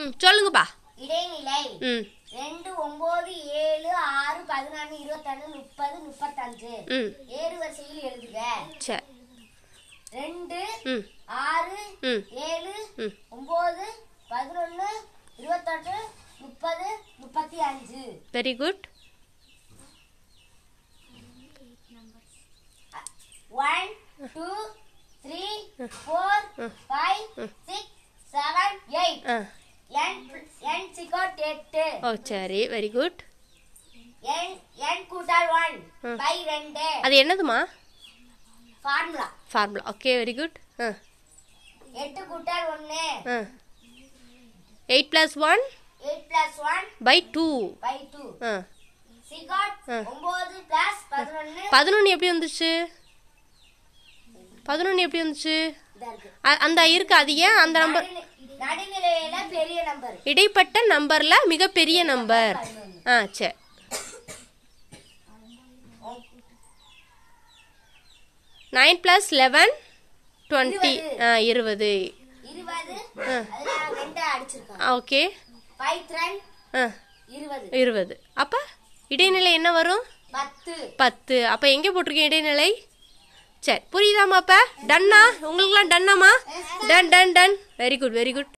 ம் சொல்லுங்கப்பா இடைநிலை ம் ரெண்டு ஒன்பது ஏழு ஆறு பதினாறு இருபத்தொன்னு முப்பது முப்பத்தஞ்சு ம் ஏறு வரிசையில் எழுதுக சரி ரெண்டு ம் ஆறு ம் ஏழு ம் ஒன்பது பதினொன்னு இருபத்தெட்டு முப்பது முப்பத்தி அஞ்சு very good one two three four five six seven eight ஆ என் என் சிக்கோட் எட்டு ஓ சரி வெரி குட் என் என் கூட்டல் ஒன் ம். பை ரெண்டு அது என்னதுமா formula formula okay very good ஆ எட்டு கூட்டல் ஒன்று ஆ eight plus one eight plus one by two by two ஆ சிகாட் ஆ. ஒன்பது பிளஸ் பதினொன்று பதினொன்று எப்படி வந்துச்சு பதினொன்று எப்படி வந்துச்சு இதா இருக்கு அ- அந்த இருக்கு அது ஏன் அந்த நம்பர் நடுநி- நடுநிலையில பெரிய நம்பர் இடைப்பட்ட நம்பர்ல மிகப்பெரிய நம்பர் ஆ சரி நைன் ப்ளஸ் லெவன் டுவெண்ட்டி ஆ இருபது இருபது ஆ. அதுல ரெண்டா அடிச்சிருக்காங்க ஓகே ஃபைவ் த்ரன் ஆ இருபது இருபது அப்போ இடைநிலை என்ன வரும் பத்து பத்து அப்போ எங்கே போட்டிருக்கேன் இடைநிலை சரி புரியுதாம்மா அப்போ டன்னா உங்களுக்குலாம் டன்னாம்மா done done done very good very good